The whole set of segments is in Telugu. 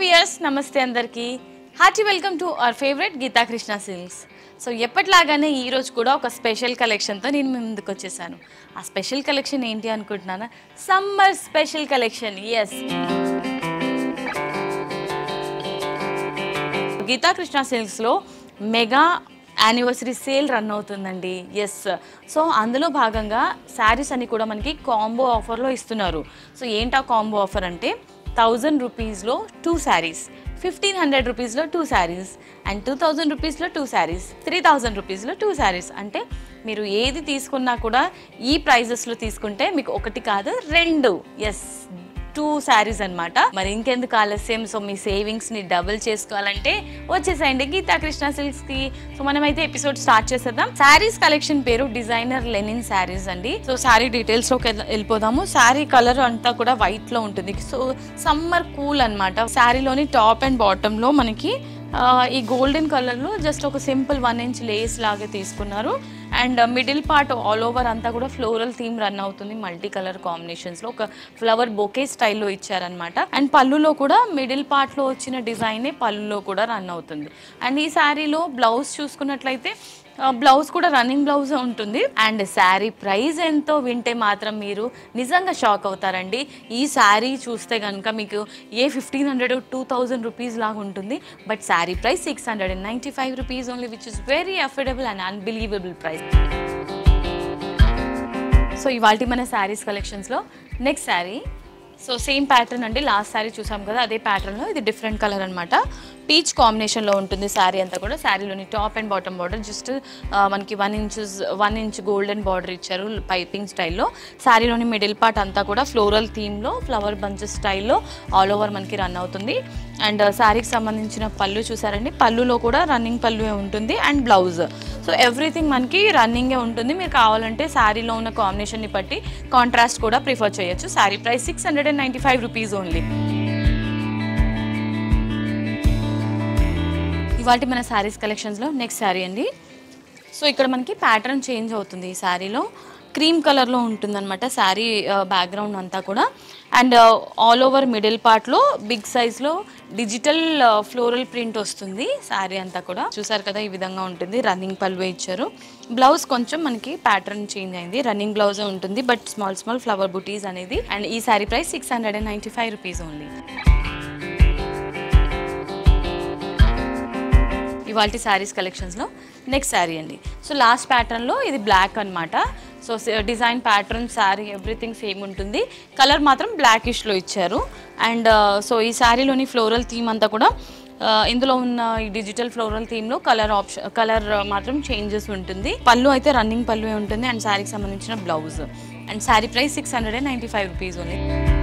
వియర్స్ నమస్తే అందరికీ hearty welcome to our favourite Geetha Krishna Silks so ఎప్పటిలాగానే ఈ రోజు కూడా ఒక స్పెషల్ కలెక్షన్తో నేను మీ ముందుకు వచ్చేసాను ఆ స్పెషల్ కలెక్షన్ ఏంటి అనుకుంటున్నానా summer special collection yes Geetha Krishna సిల్క్స్లో మెగా యానివర్సరీ సేల్ రన్ అవుతుందండి ఎస్ సో అందులో భాగంగా శారీస్ అన్ని కూడా మనకి కాంబో ఆఫర్లో ఇస్తున్నారు సో ఏంటా కాంబో ఆఫర్ అంటే థౌజండ్ రూపీస్లో టూ శారీస్ ఫిఫ్టీన్ హండ్రెడ్ రూపీస్లో two saris and two thousand రూపీస్లో టూ శారీస్ త్రీ థౌజండ్ రూపీస్లో టూ శారీస్ అంటే మీరు ఏది తీసుకున్నా కూడా ఈ ప్రైజెస్లో తీసుకుంటే మీకు ఒకటి కాదు రెండు ఎస్ టూ శారీస్ అన్నమాట మరి ఇంకెందుకు ఆలస్యం సో మీ సేవింగ్స్ ని డబుల్ చేసుకోవాలంటే వచ్చేసేయండి గీతా కృష్ణ సిల్క్స్ కి సో మనమైతే ఎపిసోడ్ స్టార్ట్ చేసేద్దాం శారీస్ కలెక్షన్ పేరు డిజైనర్ లెనిన్ శారీస్ అండి సో శారీ డీటెయిల్స్ లోకి వెళ్ళ- వెళ్ళిపోదాము శారీ కలర్ అంతా కూడా వైట్ లో ఉంటుంది సో సమ్మర్ కూల్ అన్నమాట శారీలోని టాప్ అండ్ బాటమ్ లో మనకి ఆ, ఈ గోల్డెన్ కలర్లో జస్ట్ ఒక సింపుల్ వన్ ఇంచ్ లేస్ లాగా తీసుకున్నారు and middle part all over అంతా కూడా ఫ్లోరల్ థీమ్ రన్ అవుతుంది మల్టీ కలర్ కాంబినేషన్స్లో ఒక ఫ్లవర్ బొకే స్టైల్లో ఇచ్చారనమాట అండ్ పళ్ళులో కూడా మిడిల్ పార్ట్లో వచ్చిన డిజైనే పళ్ళులో కూడా రన్ అవుతుంది అండ్ ఈ శారీలో బ్లౌజ్ చూసుకున్నట్లయితే బ్లౌజ్ కూడా రన్నింగ్ బ్లౌజ్ ఉంటుంది అండ్ శారీ ప్రైస్ ఎంతో వింటే మాత్రం మీరు నిజంగా షాక్ అవుతారండి ఈ శారీ చూస్తే కనుక మీకు ఏ fifteen hundred two thousand rupees లాగా ఉంటుంది but sari price six hundred and ninety five rupees only which is very affordable and unbelievable price so ఇవాళ మన శారీస్ కలెక్షన్స్లో next sari so same pattern అండి లాస్ట్ శారీ చూసాం కదా అదే ప్యాటర్న్లో ఇది డిఫరెంట్ కలర్ అనమాట పీచ్ కాంబినేషన్లో ఉంటుంది శారీ అంతా కూడా శారీలోని top and bottom border just మనకి one inches one inch golden border ఇచ్చారు పైపింగ్ స్టైల్లో శారీలోని మిడిల్ పార్ట్ అంతా కూడా ఫ్లోరల్ థీమ్లో ఫ్లవర్ బంచెస్ స్టైల్లో ఆల్ ఓవర్ మనకి రన్ అవుతుంది అండ్ శారీకి సంబంధించిన పళ్ళు చూసారండి పళ్ళులో కూడా రన్నింగ్ పళ్ళు ఉంటుంది అండ్ బ్లౌజ్ సో ఎవ్రీథింగ్ మనకి రన్నింగే ఉంటుంది మీరు కావాలంటే శారీలో ఉన్న కాంబినేషన్ని బట్టి కాంట్రాస్ట్ కూడా ప్రిఫర్ చేయొచ్చు sari price six hundred and ninety five rupees only ఇవాళ మన శారీస్ కలెక్షన్స్లో నెక్స్ట్ శారీ అండి సో ఇక్కడ మనకి ప్యాటర్న్ చేంజ్ అవుతుంది ఈ శారీలో క్రీమ్ కలర్లో ఉంటుందన్నమాట శారీ బ్యాక్గ్రౌండ్ అంతా కూడా అండ్ ఆల్ ఓవర్ మిడిల్ పార్ట్లో బిగ్ సైజ్లో డిజిటల్ ఫ్లోరల్ ప్రింట్ వస్తుంది శారీ అంతా కూడా చూసారు కదా ఈ విధంగా ఉంటుంది రన్నింగ్ పల్వే ఇచ్చారు బ్లౌజ్ కొంచెం మనకి ప్యాటర్న్ చేంజ్ అయింది రన్నింగ్ బ్లౌజే ఉంటుంది బట్ స్మాల్ స్మాల్ ఫ్లవర్ బుటీస్ అనేది అండ్ ఈ sari price six hundred and ninety five rupees only ఇవాళ శారీస్ కలెక్షన్స్లో నెక్స్ట్ శారీ అండి సో లాస్ట్ ప్యాటర్న్లో ఇది బ్లాక్ అన్నమాట so design pattern sari everything same ఉంటుంది కలర్ మాత్రం బ్లాకిష్లో ఇచ్చారు అండ్ సో ఈ శారీలోని ఫ్లోరల్ థీమ్ అంతా కూడా ఆ, ఇందులో ఉన్న ఈ డిజిటల్ ఫ్లోరల్ థీమ్లో కలర్ ఆప్షన్ కలర్ మాత్రం చేంజెస్ ఉంటుంది పళ్ళు అయితే రన్నింగ్ పళ్ళు ఉంటుంది అండ్ శారీకి సంబంధించిన blouse and sari price six hundred and ninety five rupees only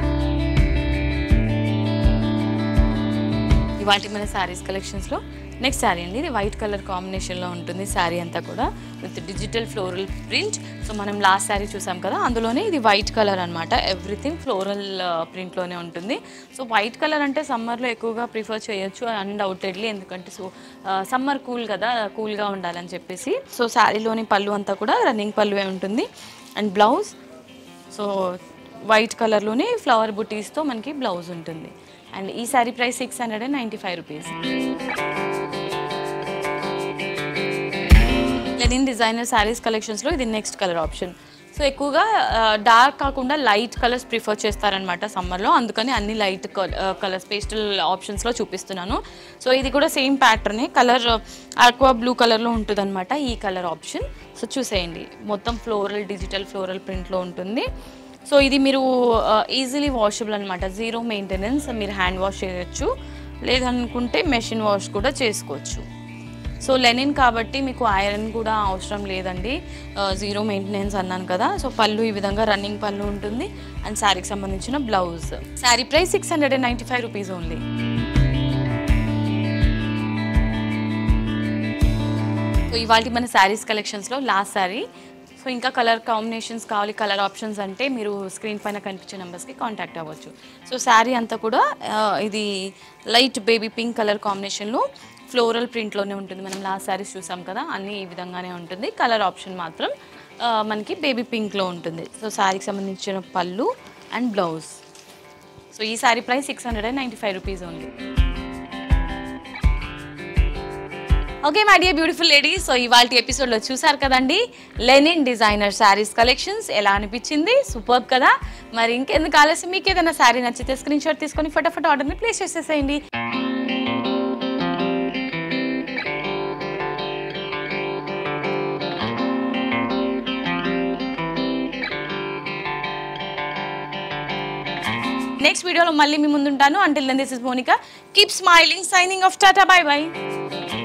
ఇవాటి మన శారీస్ కలెక్షన్స్లో నెక్స్ట్ శారీ అండి ఇది వైట్ కలర్ కాంబినేషన్లో ఉంటుంది శారీ అంతా కూడా with digital floral print so మనం లాస్ట్ శారీ చూసాం కదా అందులోనే ఇది వైట్ కలర్ అనమాట ఎవ్రీథింగ్ ఫ్లోరల్ ప్రింట్లోనే ఉంటుంది సో వైట్ కలర్ అంటే సమ్మర్లో ఎక్కువగా ప్రిఫర్ చేయొచ్చు అన్డౌటెడ్లీ ఎందుకంటే సో సమ్మర్ కూల్ కదా కూల్గా ఉండాలని చెప్పేసి సో శారీలోని పళ్ళు అంతా కూడా రన్నింగ్ పళ్ళువే ఉంటుంది అండ్ బ్లౌజ్ సో వైట్ కలర్లోనే ఫ్లవర్ బుటీస్తో మనకి బ్లౌజ్ ఉంటుంది అండ్ ఈ sari price six hundred and ninety five rupees linen designer saris కలెక్షన్స్లో ఇది నెక్స్ట్ కలర్ ఆప్షన్ సో ఎక్కువగా డార్క్ కాకుండా లైట్ కలర్స్ ప్రిఫర్ చేస్తారనమాట సమ్మర్లో అందుకని అన్ని లైట్ కలర్స్ పేస్టల్ ఆప్షన్స్లో చూపిస్తున్నాను సో ఇది కూడా సేమ్ ప్యాటర్నే కలర్ ఆక్వా బ్లూ కలర్లో ఉంటుంది ఈ కలర్ ఆప్షన్ సో చూసేయండి మొత్తం ఫ్లోరల్ డిజిటల్ ఫ్లోరల్ ప్రింట్లో ఉంటుంది సో ఇది మీరు ఈజీలీ వాషబుల్ అనమాట జీరో మెయింటెనెన్స్ మీరు హ్యాండ్ వాష్ చేయొచ్చు లేదనుకుంటే మెషిన్ వాష్ కూడా చేసుకోవచ్చు సో లెనిన్ కాబట్టి మీకు ఐరన్ కూడా అవసరం లేదండి జీరో మెయింటెనెన్స్ అన్నాను కదా సో పళ్ళు ఈ విధంగా రన్నింగ్ పళ్ళు ఉంటుంది అండ్ శారీకి సంబంధించిన blouse sari price six hundred and ninety five rupees only so ఇవాళ మన శారీస్ కలెక్షన్స్లో లాస్ట్ శారీ సో ఇంకా కలర్ కాంబినేషన్స్ కావాలి కలర్ ఆప్షన్స్ అంటే మీరు స్క్రీన్ పైన కనిపించే నెంబర్స్కి కాంటాక్ట్ అవ్వచ్చు సో శారీ అంతా కూడా ఆ, ఇది లైట్ బేబీ పింక్ కలర్ కాంబినేషన్లో ఫ్లోరల్ ప్రింట్లోనే ఉంటుంది మనం లాస్ట్ శారీస్ చూసాం కదా అన్నీ ఈ విధంగానే ఉంటుంది కలర్ ఆప్షన్ మాత్రం ఆ, మనకి బేబీ పింక్లో ఉంటుంది సో శారీకి సంబంధించిన పళ్ళు అండ్ బ్లౌజ్ సో ఈ sari price six hundred and ninety five rupees only okay my dear beautiful lady so ఇవాళ ఎపిసోడ్లో చూసారు కదండి లెనిన్ డిజైనర్ శారీస్ కలెక్షన్స్ ఎలా అనిపించింది సూపర్ కదా మరి ఇంకెందుకు ఆలస్యం మీకు ఏదైనా శారీ నచ్చితే స్క్రీన్ షాట్ తీసుకొని ఫటాఫట్ ఆర్డర్ని ప్లేస్ చేసేసేయండి నెక్స్ట్ వీడియోలో మళ్ళీ మీ ముందుంటాను until then this is Monica keep smiling signing off tata bye by